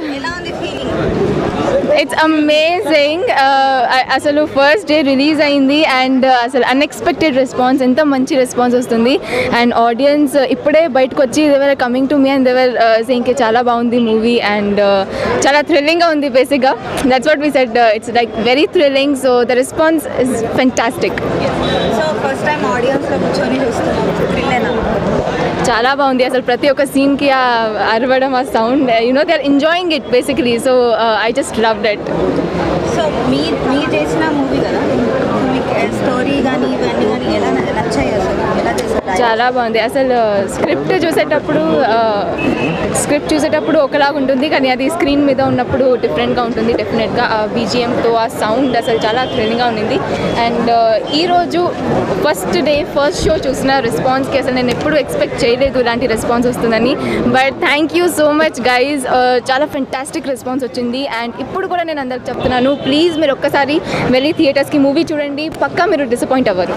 ఎలా ఉంది feeling it's amazing అసలు ఫస్ట్ డే రిలీజ్ అయింది అండ్ అసలు అన్ఎక్స్పెక్టెడ్ రెస్పాన్స్ ఎంత మంచి రెస్పాన్స్ వస్తుంది అండ్ ఆడియన్స్ ఇప్పుడే బయటకు వచ్చి they're coming to me and they're saying చాలా బాగుంది మూవీ అండ్ చాలా థ్రిల్లింగ్గా ఉంది బేసిక్గా that's what we said it's like very thrilling so the response is fantastic so first time ఆడియన్స్లో కూర్చొని చూస్తున్నాం థ్రిల్లేనా చాలా బాగుంది అసలు ప్రతి ఒక్క సీన్కి ఆ అరవడం ఆ sound you know they are enjoying it basically so I just love that so మీ మీరు చేసిన మూవీ కదా సో మీకు స్టోరీ కానీ ఇవన్నీ కానీ ఎలా న- నచ్చాయి అసలు ఎలా చేశారు చాలా బాగుంది అసలు స్క్రిప్ట్ చూసేటప్పుడు స్క్రిప్ట్ చూసేటప్పుడు ఒకలాగా ఉంటుంది కానీ అది స్క్రీన్ మీద ఉన్నప్పుడు డిఫరెంట్గా ఉంటుంది డెఫినెట్గా ఆ బీజిఎంతో ఆ సౌండ్ అసలు చాలా థ్రిల్లింగ్గా ఉండింది అండ్ ఈరోజు ఫస్ట్ డే ఫస్ట్ షో చూసిన రెస్పాన్స్కి అసలు నేను ఎప్పుడు ఎక్స్పెక్ట్ చేయలేదు ఇలాంటి రెస్పాన్స్ వస్తుందని but thank you so much guys చాలా ఫెంటాస్టిక్ రెస్పాన్స్ వచ్చింది అండ్ ఇప్పుడు కూడా నేను అందరికి చెప్తున్నాను ప్లీజ్ మీరు ఒక్కసారి వెళ్ళి థియేటర్స్కి మూవీ చూడండి పక్కా మీరు డిసప్పాయింట్ అవ్వరు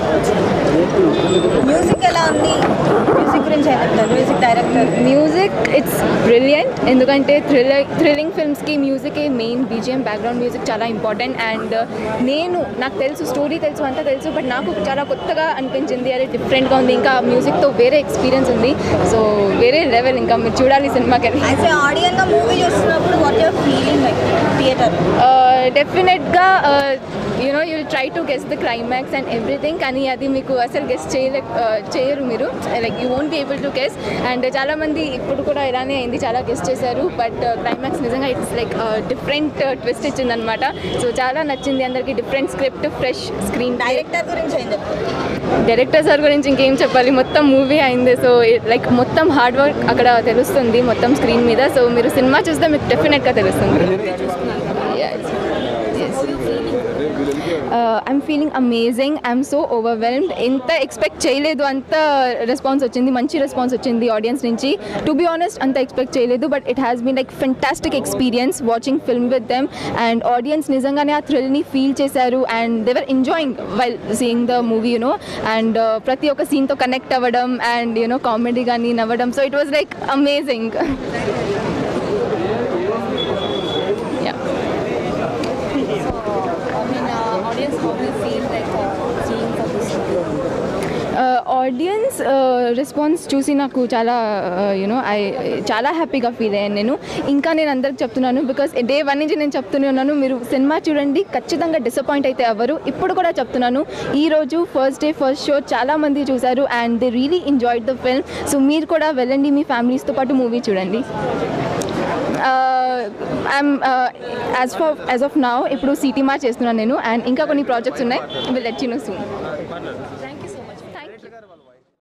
మ్యూజిక్ ఎలా ఉంది మ్యూజిక్ గురించి ఏం చెప్తారు music director music it's brilliant ఎందుకంటే థ్రిల్లర్ థ్రిల్లింగ్ ఫిల్మ్స్కి మ్యూజికే మెయిన్ బీజిఎం బ్యాక్గ్రౌండ్ మ్యూజిక్ చాలా ఇంపార్టెంట్ అండ్ నేను నాకు తెలుసు స్టోరీ తెలుసు అంతా తెలుసు బట్ నాకు చాలా కొత్తగా అనిపించింది అది డిఫరెంట్గా ఉంది ఇంకా మ్యూజిక్తో వేరే ఎక్స్పీరియన్స్ ఉంది సో వేరే లెవెల్ ఇంకా మీరు చూడాలి సినిమాకి వెళ్ళి యాజ్ ఏ ఆడియన్గా మూవీ చూస్తున్నప్పుడు what your feeling like theatre డెఫినెట్గా you know you try to guess the climax and everything కానీ అది మీకు అసలు గెస్ చేయలే uh, చేయరు మీరు like you won't be able to guess and చాలామంది ఇప్పుడు కూడా ఇలానే అయింది చాలా గెస్ చేశారు బట్ క్లైమాక్స్ నిజంగా ఇట్స్ లైక్ డిఫరెంట్ ట్విస్ట్ ఇచ్చిందనమాట సో చాలా నచ్చింది అందరికీ different script fresh screen director గురించి ఏం చెప్తారు డైరెక్టర్ సార్ గురించి ఇంకేం చెప్పాలి మొత్తం మూవీ అయింది సో లైక్ మొత్తం హార్డ్ వర్క్ అక్కడ తెలుస్తుంది మొత్తం స్క్రీన్ మీద సో మీరు సినిమా చూస్తే మీకు డెఫినెట్గా తెలుస్తుంది I'm feeling amazing I'm so overwhelmed ఎంత ఎక్స్పెక్ట్ చేయలేదు అంత రెస్పాన్స్ వచ్చింది మంచి రెస్పాన్స్ వచ్చింది ఆడియన్స్ నుంచి టు బి ఆనెస్ట్ అంత ఎక్స్పెక్ట్ చేయలేదు but it has been like fantastic experience watching film with them and audience నిజంగానే ఆ థ్రిల్ని ఫీల్ చేశారు and they were enjoying while seeing the movie you know and ప్రతి ఒక్క సీన్తో కనెక్ట్ అవ్వడం అండ్ యూనో కామెడీ కానీ నవ్వడం so it was like amazing yeah audience response చూసి నాకు చాలా యూనో ఐ చాలా హ్యాపీగా ఫీల్ అయ్యాను నేను ఇంకా నేను అందరికి చెప్తున్నాను బికాస్ డే వన్ నుంచి నేను చెప్తూనే ఉన్నాను మీరు సినిమా చూడండి ఖచ్చితంగా డిసప్పాయింట్ అయితే అవ్వరు ఇప్పుడు కూడా చెప్తున్నాను ఈ రోజు ఫస్ట్ డే ఫస్ట్ షో చాలా మంది చూశారు and they really enjoyed the film so మీరు కూడా వెళ్ళండి మీ ఫ్యామిలీస్తో పాటు మూవీ చూడండి I'm as far as of now ఇప్పుడు సిటీ మార్చ్ చేస్తున్నాను నేను అండ్ ఇంకా కొన్ని ప్రాజెక్ట్స్ ఉన్నాయి will let you know soon thank you so much thank you